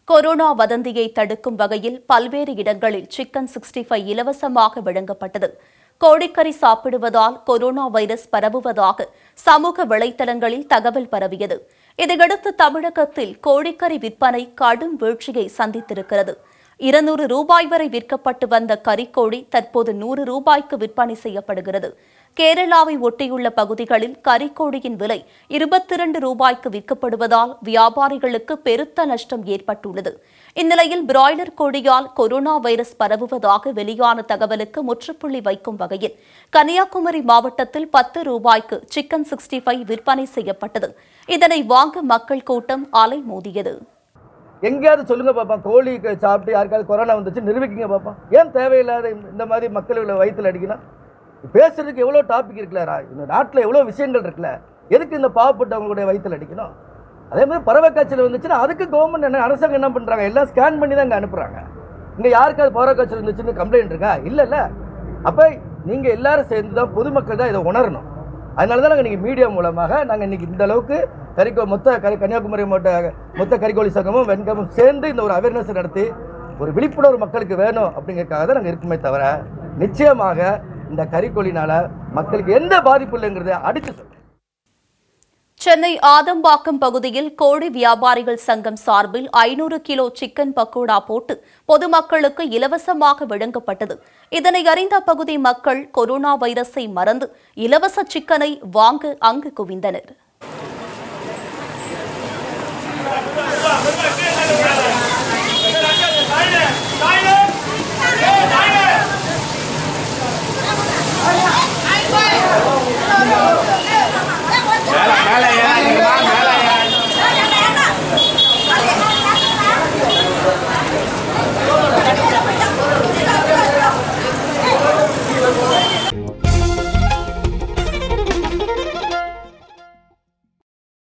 corona வதந்தியை தடுக்கும் வகையில் பல்வேறு இடங்களில் சிக்கன் சிக்ஸ்டி ஃபைவ் இலவசமாக வழங்கப்பட்டது கோழிக்கறி சாப்பிடுவதால் கொரோனா வைரஸ் பரவுவதாக சமூக வலைதளங்களில் தகவல் பரவியது இதையடுத்து தமிழகத்தில் கோழிக்கறி விற்பனை கடும் வீழ்ச்சியை சந்தித்திருக்கிறது இருநூறு ரூபாய் வரை விற்கப்பட்டு வந்த கறிக்கோழி தற்போது நூறு ரூபாய்க்கு விற்பனை செய்யப்படுகிறது கேரளாவை ஒட்டியுள்ள பகுதிகளில் கறிக்கோழியின் விலை இருபத்தி இரண்டு ரூபாய்க்கு விற்கப்படுவதால் வியாபாரிகளுக்கு பெருத்த நஷ்டம் ஏற்பட்டுள்ளது இந்நிலையில் பிராய்லர் கோழியால் கொரோனா வைரஸ் பரவுவதாக வெளியான தகவலுக்கு முற்றுப்புள்ளி வைக்கும் வகையில் கன்னியாகுமரி மாவட்டத்தில் பத்து ரூபாய்க்கு சிக்கன் சிக்ஸ்டி ஃபைவ் விற்பனை செய்யப்பட்டது இதனை வாங்க மக்கள் கூட்டம் அலைமோதியது எங்கேயாவது சொல்லுங்க பாப்பா கோழி க- சாப்பிட்டு யாருக்காவது கொரோனா வந்துச்சு நிரூபிக்குங்க பாப்பா ஏன் தேவையில்லாத இந்த- இந்த மாதிரி மக்கள் இவ்வளோ வயிற்றுல அடிக்கணும் பேசுறதுக்கு எவ்வளோ டாபிக் இருக்குல்ல ரா- இந்த நாட்டில் எவ்வளோ விஷயங்கள் இருக்குல்ல எதுக்கு இந்த பாவப்பட்டவங்களுடைய வயிற்றுல அடிக்கணும் அதே மாதிரி பறவை காய்ச்சல் வந்துச்சுன்னா அதுக்கு கவர்மெண்ட் என்ன அரசாங்கம் என்ன பண்ணுறாங்க எல்லாம் ஸ்கேன் பண்ணி தான் இங்கே அனுப்புகிறாங்க இங்கே யாருக்காவது பறவை காய்ச்சல் இருந்துச்சுன்னு கம்ப்ளைண்ட் இருக்கா இல்லைல்ல அப்போ நீங்கள் எல்லாரும் சேர்ந்து தான் பொதுமக்கள் தான் இதை உணரணும் அதனால தான் நாங்கள் இன்றைக்கி மீடியா மூலமாக நாங்கள் இன்றைக்கி இந்த அளவுக்கு கறிக்கோ மொத்த கரி கன்னியாகுமரி மாவட்ட மொத்த கறிக்கோழி சங்கமும் வெண்கமும் சேர்ந்து இந்த ஒரு அவேர்னஸ் நடத்தி ஒரு விழிப்புணர்வு மக்களுக்கு வேணும் அப்படிங்கிறதுக்காக தான் நாங்கள் இருக்குமே தவிர நிச்சயமாக இந்த கறிக்கோழினால மக்களுக்கு எந்த பாதிப்பு இல்லைங்கிறத அடித்து சொல்றேன் சென்னை ஆதம்பாக்கம் பகுதியில் கோழி வியாபாரிகள் சங்கம் சார்பில் ஐநூறு கிலோ சிக்கன் பக்கோடா போட்டு பொதுமக்களுக்கு இலவசமாக வழங்கப்பட்டது இதனை அறிந்த அப்பகுதி மக்கள் கொரோனா வைரஸை மறந்து இலவச சிக்கனை வாங்க அங்கு குவிந்தனர்